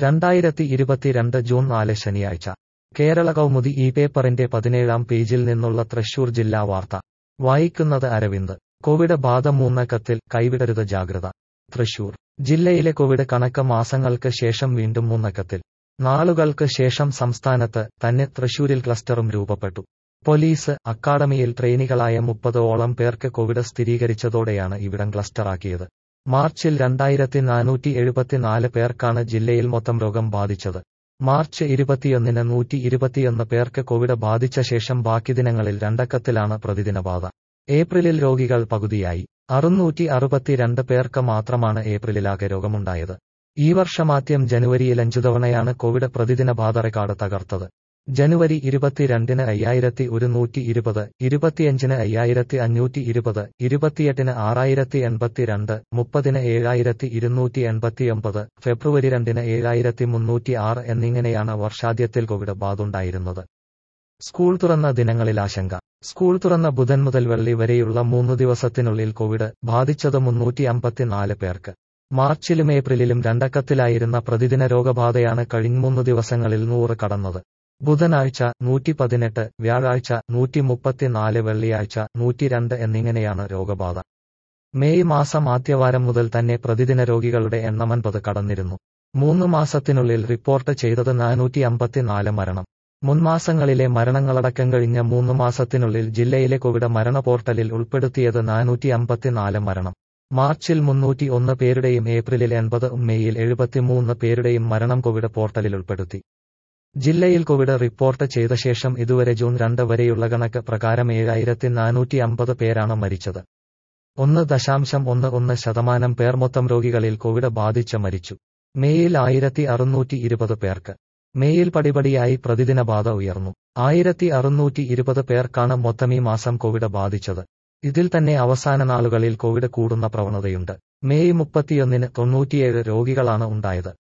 രണ്ടായിരത്തി ഇരുപത്തിരണ്ട് ജൂൺ നാല് ശനിയാഴ്ച കേരള കൗമുദി ഈ പേപ്പറിന്റെ പതിനേഴാം പേജിൽ നിന്നുള്ള തൃശൂർ ജില്ലാ വാർത്ത വായിക്കുന്നത് അരവിന്ദ് കോവിഡ് ബാധ മൂന്നക്കത്തിൽ കൈവിടരുത് ജാഗ്രത തൃശൂർ ജില്ലയിലെ കോവിഡ് കണക്ക് മാസങ്ങൾക്ക് ശേഷം വീണ്ടും മൂന്നക്കത്തിൽ നാളുകൾക്ക് ശേഷം സംസ്ഥാനത്ത് തന്നെ തൃശൂരിൽ ക്ലസ്റ്ററും രൂപപ്പെട്ടു പോലീസ് അക്കാഡമിയിൽ ട്രെയിനികളായ മുപ്പതോളം പേർക്ക് കോവിഡ് സ്ഥിരീകരിച്ചതോടെയാണ് ഇവിടം ക്ലസ്റ്ററാക്കിയത് മാർച്ചിൽ രണ്ടായിരത്തി നാനൂറ്റി എഴുപത്തിനാല് പേർക്കാണ് ജില്ലയിൽ മൊത്തം രോഗം ബാധിച്ചത് മാർച്ച് ഇരുപത്തിയൊന്നിന് നൂറ്റി ഇരുപത്തിയൊന്ന് പേർക്ക് കോവിഡ് ബാധിച്ച ശേഷം ബാക്കി ദിനങ്ങളിൽ രണ്ടക്കത്തിലാണ് പ്രതിദിന ബാധ ഏപ്രിലിൽ രോഗികൾ പകുതിയായി അറുന്നൂറ്റി അറുപത്തിരണ്ട് പേർക്ക് മാത്രമാണ് ഏപ്രിലിലാകെ രോഗമുണ്ടായത് ഈ വർഷമാദ്യം ജനുവരിയിൽ അഞ്ചു തവണയാണ് കോവിഡ് പ്രതിദിന ബാധ റെക്കോർഡ് തകർത്തത് ജനുവരി ഇരുപത്തിരണ്ടിന് അയ്യായിരത്തി ഒരുന്നൂറ്റി ഇരുപത് ഇരുപത്തിയഞ്ചിന് അയ്യായിരത്തി അഞ്ഞൂറ്റി ഇരുപത് ഇരുപത്തിയെട്ടിന് ആറായിരത്തി എൺപത്തിരണ്ട് മുപ്പതിന് ഏഴായിരത്തി ഇരുന്നൂറ്റി എൺപത്തിയൊമ്പത് ഫെബ്രുവരി രണ്ടിന് ഏഴായിരത്തി മുന്നൂറ്റി ആറ് എന്നിങ്ങനെയാണ് വർഷാദ്യത്തിൽ കോവിഡ് ബാധുണ്ടായിരുന്നത് സ്കൂൾ തുറന്ന ദിനങ്ങളിൽ ആശങ്ക സ്കൂൾ തുറന്ന ബുധൻ മുതൽ വെള്ളി വരെയുള്ള മൂന്നു ദിവസത്തിനുള്ളിൽ കോവിഡ് ബാധിച്ചത് മുന്നൂറ്റി അമ്പത്തിനാല് പേർക്ക് മാർച്ചിലും ഏപ്രിലിലും രണ്ടക്കത്തിലായിരുന്ന പ്രതിദിന രോഗബാധയാണ് കഴിഞ്ഞ മൂന്ന് ദിവസങ്ങളിൽ നൂറ് കടന്നത് ബുധനാഴ്ച നൂറ്റി പതിനെട്ട് വ്യാഴാഴ്ച നൂറ്റി മുപ്പത്തിനാല് വെള്ളിയാഴ്ച നൂറ്റിരണ്ട് എന്നിങ്ങനെയാണ് രോഗബാധ മെയ് മാസം ആദ്യവാരം മുതൽ തന്നെ പ്രതിദിന രോഗികളുടെ എണ്ണം അൻപത് കടന്നിരുന്നു മൂന്ന് മാസത്തിനുള്ളിൽ റിപ്പോർട്ട് ചെയ്തത് നാനൂറ്റി അമ്പത്തിനാല് മരണം മുൻമാസങ്ങളിലെ മരണങ്ങളടക്കം കഴിഞ്ഞ മൂന്ന് മാസത്തിനുള്ളിൽ ജില്ലയിലെ കോവിഡ് മരണ പോർട്ടലിൽ ഉൾപ്പെടുത്തിയത് നാനൂറ്റി അമ്പത്തിനാല് മരണം മാർച്ചിൽ മുന്നൂറ്റി ഒന്ന് പേരുടെയും ഏപ്രിലിൽ എൺപത് മെയ്യിൽ എഴുപത്തിമൂന്ന് പേരുടെയും മരണം കോവിഡ് പോർട്ടലിൽ ഉൾപ്പെടുത്തി ജില്ലയിൽ കോവിഡ് റിപ്പോർട്ട് ചെയ്ത ശേഷം ഇതുവരെ ജൂൺ രണ്ട് വരെയുള്ള കണക്ക് പ്രകാരം ഏഴായിരത്തി നാനൂറ്റി അമ്പത് പേരാണ് മരിച്ചത് ഒന്ന് ദശാംശം ഒന്ന് ഒന്ന് ശതമാനം പേർ മൊത്തം രോഗികളിൽ കോവിഡ് ബാധിച്ച് മരിച്ചു മെയ്യിൽ ആയിരത്തി അറുന്നൂറ്റി ഇരുപത് പേർക്ക് മെയ്യിൽ പടിപടിയായി പ്രതിദിന ബാധ ഉയർന്നു ആയിരത്തി അറുന്നൂറ്റി ഇരുപത് പേർക്കാണ് മൊത്തം ഈ മാസം കോവിഡ് ബാധിച്ചത് ഇതിൽ തന്നെ അവസാന നാളുകളിൽ കോവിഡ് കൂടുന്ന പ്രവണതയുണ്ട് മെയ് മുപ്പത്തിയൊന്നിന് തൊണ്ണൂറ്റിയേഴ് രോഗികളാണ് ഉണ്ടായത്